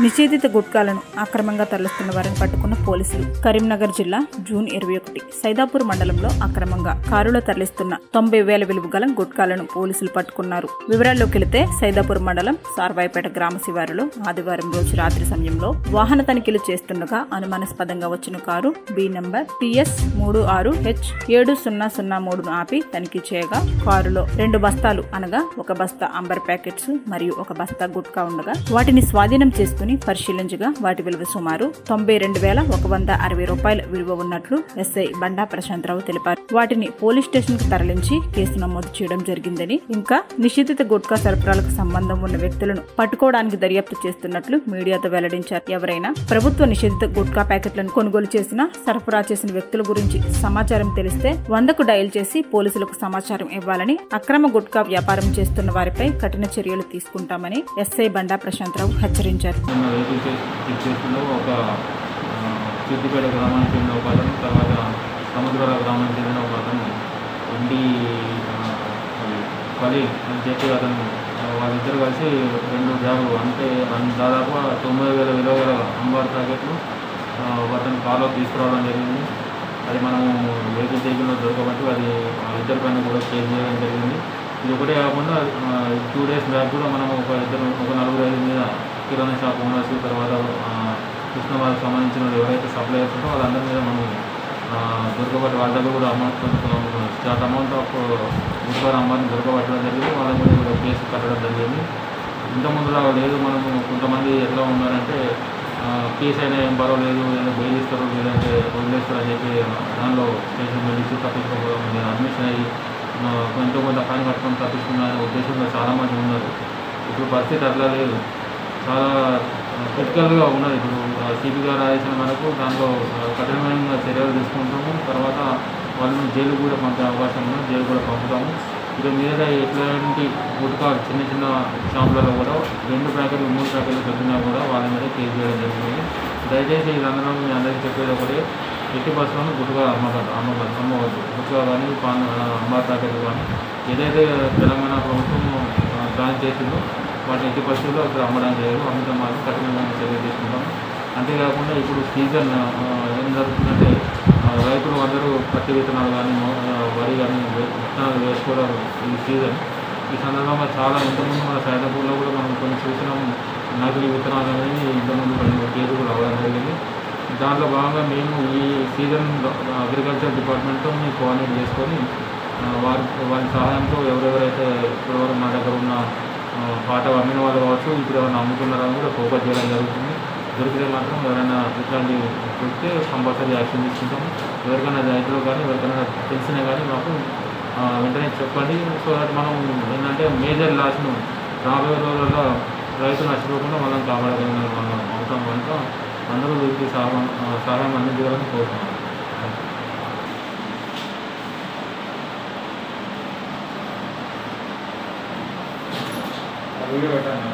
నిషేధిత గుట్కాలను అక్రమంగా తరలిస్తున్న వారిని పట్టుకున్న పోలీసులు కరీంనగర్ జిల్లా జూన్ ఇరవై ఒకటి సైదాపూర్ మండలంలో అక్రమంగా కారులో తరలిస్తున్న తొంభై వేల విలువ గల గుట్కాలను పోలీసులు పట్టుకున్నారు వివరాల్లోకి వెళితే సైదాపూర్ మండలం సార్వాయిపేట గ్రామ శివారులో ఆదివారం రోజు రాత్రి సమయంలో వాహన తనిఖీలు చేస్తుండగా అనుమానాస్పదంగా వచ్చిన కారు బి నంబర్ టిఎస్ మూడు ఆరు హెచ్ ఏడు సున్నా సున్నా మూడును ఆపి తనిఖీ చేయగా కారులో రెండు బస్తాలు అనగా ఒక బస్తా అంబర్ ప్యాకెట్స్ మరియు ఒక బస్తా గుట్కా ఉండగా వాటిని స్వాధీనం చేసుకుని పరిశీలించగా వాటి విలువ సుమారు తొంభై రెండు వేల ఒక వంద అరవై రూపాయల విలువ ఉన్నట్లు ఎస్ఐ బండా ప్రశాంతరావు తెలిపారు వాటిని పోలీస్ స్టేషన్ కు తరలించి కేసు నమోదు చేయడం జరిగిందని ఇంకా నిషేధిత గుట్కా సరఫరాలకు సంబంధం ఉన్న వ్యక్తులను పట్టుకోవడానికి దర్యాప్తు చేస్తున్నట్లు మీడియాతో వెల్లడించారు ఎవరైనా ప్రభుత్వ నిషేధిత గుట్కా ప్యాకెట్లను కొనుగోలు చేసిన సరఫరా చేసిన వ్యక్తుల గురించి సమాచారం తెలిస్తే వందకు డయల్ చేసి పోలీసులకు సమాచారం ఇవ్వాలని అక్రమ గుట్కా వ్యాపారం చేస్తున్న వారిపై కఠిన చర్యలు తీసుకుంటామని ఎస్ఐ బండా ప్రశాంతరావు హెచ్చరించారు నిన్న వెహికల్ చేసి చెక్ చేస్తుండో ఒక ఆ, సిద్దిపేట గ్రామానికి చెందిన ఒక అతను తర్వాత సముద్రాల గ్రామానికి చెందిన ఒక అతను ఇంటి ఆ, అది కలి అని చెప్పి అతను ఆ, వాళ్ళిద్దరు కలిసి రెండు బ్యాగులు అంటే అన్- దాదాపు తొంభై వేల విలువ గల అంబార్ ప్యాకెట్లు ఆ, అతను కాలో తీసుకురావడం జరిగింది అది మనము వెహికల్ టేకింగ్లో దొరకబట్టి అది ఆ ఇద్దరి పైన కూడా కేసు చేయడం జరిగింది ఇది ఒకటే కాకుండా టూ డేస్ బ్యాక్ కూడా మనం ఒక ఇద్దరు ఒక నలుగురు ఐదు మీద కిరాణా షాప్ ఓనర్స్ తర్వాత కృష్ణ వాళ్ళకి సంబంధించిన వాళ్ళు ఎవరైతే సప్లై చేస్తుందో వాళ్ళందరి మీద మనం ఆ, దొరకబట్టి వాళ్ళ దగ్గర కూడా అమౌంట్ కొంచెం స్టార్ట్ అమౌంట్ ఆఫ్ గురువారం అమౌంట్ దొరకబట్టడం జరిగింది వాళ్ళ మీద కూడా కేసు కట్టడం జరిగింది ఇంతకుముందులా లేదు మనము కొంతమంది ఎట్లా ఉన్నారంటే ఆ, కేసు అయినా ఏం పర్వాలేదు ఏదో బెయిల్ ఇస్తారు లేదంటే వదిలేస్తారు అని చెప్పి దానిలో స్టేషన్ వెళ్ళి తప్పించుకోవడం లేదా అడ్మిషన్ అయ్యి ఆ, ఎంతో కొంత పని కట్టుకొని తప్పించుకున్న ఉద్దేశంలో చాలామంది ఉన్నారు ఇప్పుడు పరిస్థితి అట్లా లేదు చాలా క్రిటికల్గా ఉన్నది ఇప్పుడు సిపి గారు రాసిన మనకు దాంట్లో ఆ, కఠినమైన చర్యలు తీసుకుంటాము తర్వాత వాళ్ళని జైలు కూడా పంపే అవకాశం ఉంది జైలు కూడా పంపుతాము ఇక మీద ఎట్లాంటి గుట్కా చిన్న చిన్న షాపులలో కూడా రెండు ప్యాకెట్లు మూడు ప్యాకెట్లు పెట్టినా కూడా వాళ్ళ మీద కేసు చేయడం జరుగుతుంది దయచేసి ఇదందరూ మీ అందరికీ చెప్పేది ఒకటి ఎట్టి బస్సులను గుట్టుగా అమ్మకండి అమ్మకండి అమ్మవద్దు గుట్టుగా కానీ పాన్ అంబార్ ప్యాకెట్లు కానీ ఏదైతే తెలంగాణ ప్రభుత్వం ఆ, ప్లాన్ చేసిందో వాటిని ఎట్టి పరిస్థితుల్లో అక్కడ అమ్మడం చేయరు అమ్మటం మాత్రం కఠినమైన చర్య తీసుకుంటాం అంతేకాకుండా ఇప్పుడు సీజన్ ఆ, ఏం జరుగుతుందంటే ఆ, రైతులు అందరూ పత్తి విత్తనాలు కానీ మో- ఆ, వరి కానీ వే- విత్తనాలు వేసుకోవడం ఈ సీజన్ ఈ సందర్భంగా చాలా ఇంతకుముందు మన సైదాపూర్లో కూడా మనం కొన్ని చూసినాం నకిలీ విత్తనాలు అనేది ఇంతకుముందు రెండు కేసులు కూడా అవ్వడం జరిగింది దాంట్లో భాగంగా మేము ఈ సీజన్ అగ్రికల్చర్ డిపార్ట్మెంట్తో మేము కోఆర్డినేట్ చేసుకొని ఆ, వారి వారి సహాయంతో ఎవరెవరైతే ఇప్పటివరకు మా దగ్గర ఉన్న ఆ, పాట అమ్మిన వాళ్ళు కావచ్చు ఇప్పుడు ఎవరైనా అమ్ముతున్నారని కూడా ఫోకస్ చేయడం జరుగుతుంది దొరికితే మాత్రం ఎవరైనా ఇట్లాంటి దొరికితే కంపల్సరీ యాక్షన్ తీసుకుంటాం ఎవరికైనా రైతులు కానీ ఎవరికైనా తెలిసినా కానీ మాకు ఆ, వెంటనే చెప్పండి సో దట్ మనం ఏంటంటే మేజర్ లాస్ను రాబోయే రోజుల్లో రైతు నష్టపోకుండా మనం కాపాడగలిగిన మనం అవుతాం కనుక అందరూ వీరికి సహాయం ఆ, సహాయం అందించాలని కోరుతున్నాం వీడియో పెట్టండి